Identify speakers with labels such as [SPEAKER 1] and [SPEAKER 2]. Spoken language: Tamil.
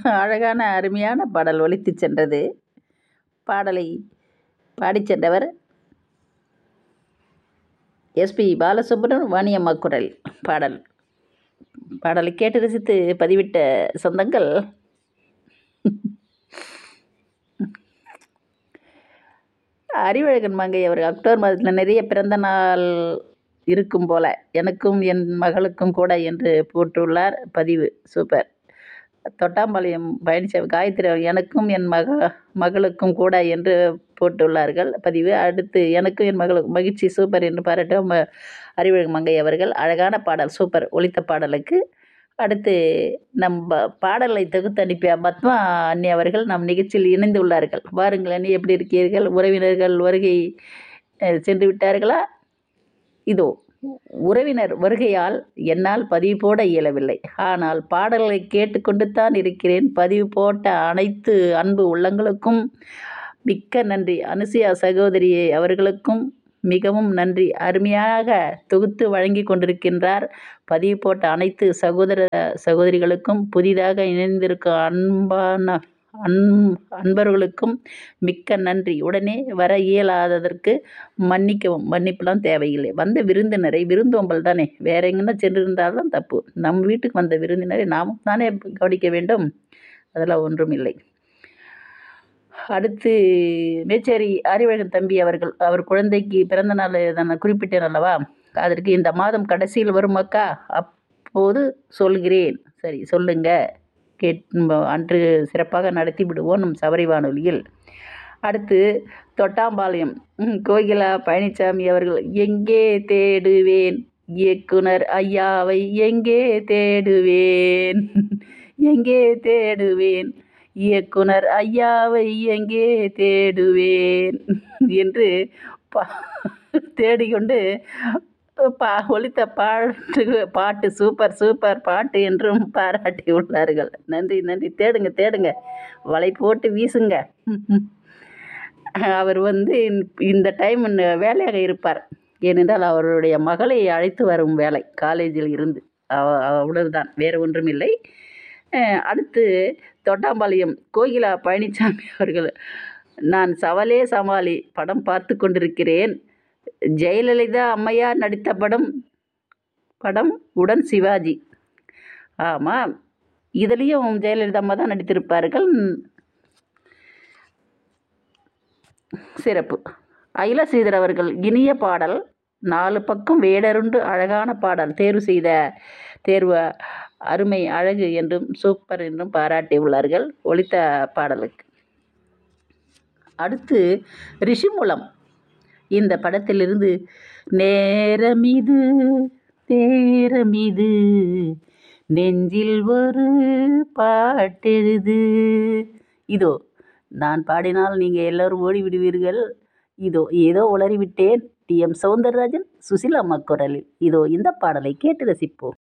[SPEAKER 1] அழகான அருமையான பாடல் ஒலித்து சென்றது பாடலை பாடிச் சென்றவர் எஸ்பி பாலசுப்ரமணியம் வாணியம்மா குரல் பாடல் பாடலை கேட்டு ரசித்து பதிவிட்ட சொந்தங்கள் அறிவழகன் மங்கை அவர் அக்டோபர் மாதத்தில் நிறைய பிறந்த நாள் இருக்கும் போல எனக்கும் என் மகளுக்கும் கூட என்று போட்டுள்ளார் பதிவு சூப்பர் தொட்டாம்பாளையம் பழனிசாமி காயத்ரி அவர் எனக்கும் என் மக மகளுக்கும் கூட என்று போட்டுள்ளார்கள் பதிவு அடுத்து எனக்கும் என் மகளுக்கும் மகிழ்ச்சி சூப்பர் என்று பாராட்டும் அறிவழகன் மங்கை அவர்கள் அழகான பாடல் சூப்பர் ஒலித்த பாடலுக்கு அடுத்து நம்ம பாடலை தொகுத்து அனுப்பிய பத்மா அண்ணி அவர்கள் நம் நிகழ்ச்சியில் இணைந்துள்ளார்கள் வாருங்கள் அண்ணி எப்படி இருக்கிறீர்கள் உறவினர்கள் வருகை அஹ், சென்று விட்டார்களா இதோ உறவினர் வருகையால் என்னால் பதிவு போட இயலவில்லை ஆனால் பாடல்களை கேட்டுக்கொண்டு தான் இருக்கிறேன் பதிவு போட்ட அனைத்து அன்பு உள்ளங்களுக்கும் மிக்க நன்றி அனுசியா சகோதரி அவர்களுக்கும் மிகவும் நன்றி அருமையாக தொகுத்து வழங்கி கொண்டிருக்கின்றார் பதிவு போட்ட அனைத்து சகோதர சகோதரிகளுக்கும் புதிதாக இணைந்திருக்கும் அன்பான அன் அன்பர்களுக்கும் மிக்க நன்றி உடனே வர இயலாததற்கு மன்னிக்கவும் மன்னிப்புலாம் தேவையில்லை வந்த விருந்தினரை விருந்தோம்பல் தானே வேற எங்கன்னா சென்றிருந்தாலும் தப்பு நம் வீட்டுக்கு வந்த விருந்தினரை நாம் தானே கவனிக்க வேண்டும் அதெல்லாம் ஒன்றும் இல்லை அடுத்து மேச்சேரி அறிவழகன் தம்பி அவர்கள் அவர் குழந்தைக்கு பிறந்த நாள் நான் குறிப்பிட்டேன் அல்லவா அதற்கு இந்த மாதம் கடைசியில் வரும் அக்கா அப்போது சொல்கிறேன் சரி சொல்லுங்க கேட் அன்று சிறப்பாக நடத்தி விடுவோம் நம் சபரி வானொலியில் அடுத்து தொட்டாம்பாளையம் ம், கோகிலா பழனிசாமி அவர்கள் எங்கே தேடுவேன் இயக்குனர் ஐயாவை எங்கே தேடுவேன் எங்கே தேடுவேன் இயக்குனர் ஐயாவை எங்கே தேடுவேன் என்று பா தேடிக்கொண்டு பா ஒலித்த பாட்டு பாட்டு சூப்பர் சூப்பர் பாட்டு என்றும் பாராட்டி உள்ளார்கள் நன்றி நன்றி தேடுங்க தேடுங்க வலை போட்டு வீசுங்க அவர் வந்து இந்த டைம் வேலையாக இருப்பார் ஏனென்றால் அவருடைய மகளை அழைத்து வரும் வேலை காலேஜில் இருந்து அவ- அவ்வளவுதான் வேறு ஒன்றும் இல்லை அஹ் அடுத்து தொட்டாம்பாளையம் கோகிலா பழனிசாமி அவர்கள் நான் சவாலே சமாளி படம் பார்த்து கொண்டிருக்கிறேன் ஜெயலலிதா அம்மையார் நடித்த படம் படம் உடன் சிவாஜி ஆமாம் இதுலேயும் ஜெயலலிதா அம்மா தான் நடித்திருப்பார்கள் சிறப்பு அகில ஸ்ரீதர் அவர்கள் இனிய பாடல் நாலு பக்கம் வேடருண்டு அழகான பாடல் தேர்வு செய்த தேர்வு அருமை அழகு என்றும் சூப்பர் என்றும் பாராட்டியுள்ளார்கள் ஒலித்த பாடலுக்கு அடுத்து ரிஷிமூலம் இந்த படத்திலிருந்து நேரமிது நேரமிது நெஞ்சில் ஒரு பாட்டெழுது இதோ நான் பாடினால் நீங்கள் எல்லோரும் ஓடி விடுவீர்கள் இதோ ஏதோ உளறிவிட்டேன் டி எம் சௌந்தரராஜன் சுசிலா அம்மா குரலில் இதோ இந்த பாடலை கேட்டு ரசிப்போம்